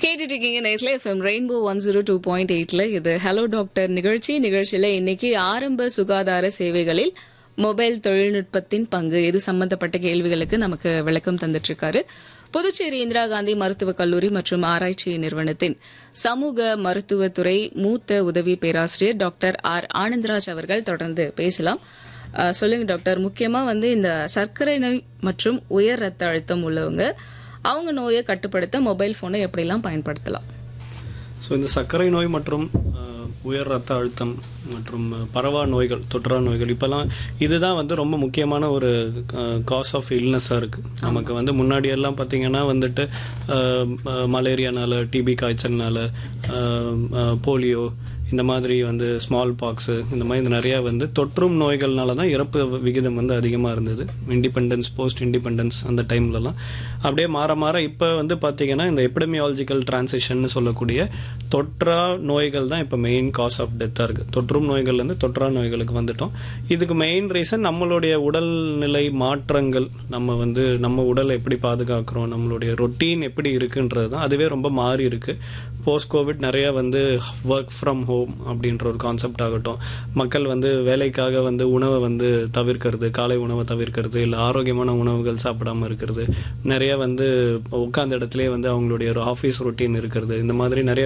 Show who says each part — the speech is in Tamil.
Speaker 1: கேட்டுட்டு இருக்கீங்க நேரில் FM rainbow one zero two point எயிட்ல இது ஹலோ டாக்டர் நிகழ்ச்சி நிகழ்ச்சியில இன்னைக்கு ஆரம்ப சுகாதார சேவைகளில் மொபைல் தொழில்நுட்பத்தின் பங்கு இது சம்பந்தப்பட்ட கேள்விகளுக்கு நமக்கு விளக்கம் தந்துட்டு இருக்காரு புதுச்சேரி இந்திரா காந்தி மருத்துவக் கல்லூரி மற்றும் ஆராய்ச்சி நிறுவனத்தின் சமூக மருத்துவத்துறை மூத்த உதவி பேராசிரியர் டாக்டர் ஆர் ஆனந்தராஜ் அவர்கள் தொடர்ந்து பேசலாம் அஹ், சொல்லுங்க டாக்டர் முக்கியமா வந்து இந்த சர்க்கரை நோய் மற்றும் உயர் ரத்த அழுத்தம் உள்ளவங்க அவங்க நோயை கட்டுப்படுத்த மொபைல் போனை எப்படிலாம் பயன்படுத்தலாம்
Speaker 2: ஸோ இந்த சர்க்கரை நோய் மற்றும் அஹ், உயர் ரத்த அழுத்தம் மற்றும் அஹ், பரவா நோய்கள் தொற்றா நோய்கள் இப்போல்லாம் இதுதான் வந்து ரொம்ப முக்கியமான ஒரு காஸ் ஆஃப் இல்னஸாக இருக்குது நமக்கு வந்து முன்னாடி எல்லாம் பார்த்தீங்கன்னா வந்துட்டு அஹ், அஹ், மலேரியானால டிபி காய்ச்சல்னால அஹ், அஹ், போலியோ இந்த மாதிரி வந்து ஸ்மால் பாக்ஸு இந்த மாதிரி நிறையா வந்து தொற்றும் நோய்கள்னால தான் இறப்பு விகிதம் வந்து அதிகமாக இருந்தது இண்டிபெண்டன்ஸ் போஸ்ட் இண்டிபெண்டன்ஸ் அந்த டைம்லலாம் அப்படியே மாற மாற இப்போ வந்து பார்த்தீங்கன்னா இந்த எபிடமியாலஜிக்கல் டிரான்சிஷன் சொல்லக்கூடிய தொற்றா நோய்கள் தான் இப்போ மெயின் காஸ் ஆஃப் டெத்தாக இருக்குது தொற்றும் நோய்கள்லேருந்து தொற்றா நோய்களுக்கு வந்துட்டோம் இதுக்கு மெயின் ரீசன் நம்மளுடைய உடல்நிலை மாற்றங்கள் நம்ம வந்து நம்ம உடலை எப்படி பாதுகாக்கிறோம் நம்மளுடைய ரொட்டீன் எப்படி இருக்குன்றது தான் அதுவே ரொம்ப மாறி இருக்கு போஸ்ட் கோவிட் நிறைய வந்து ஒர்க் ஃப்ரம் ஹோம் அப்படின்ற ஒரு கான்செப்ட் ஆகட்டும் மக்கள் வந்து வேலைக்காக வந்து உணவை வந்து தவிர்க்கிறது காலை உணவை தவிர்க்கிறது இல்லை ஆரோக்கியமான உணவுகள் சாப்பிடாம இருக்கிறது நிறைய வந்து உட்கார்ந்த இடத்துலயே வந்து அவங்களுடைய ஒரு ஆஃபீஸ் ரொட்டீன் இருக்கிறது இந்த மாதிரி நிறைய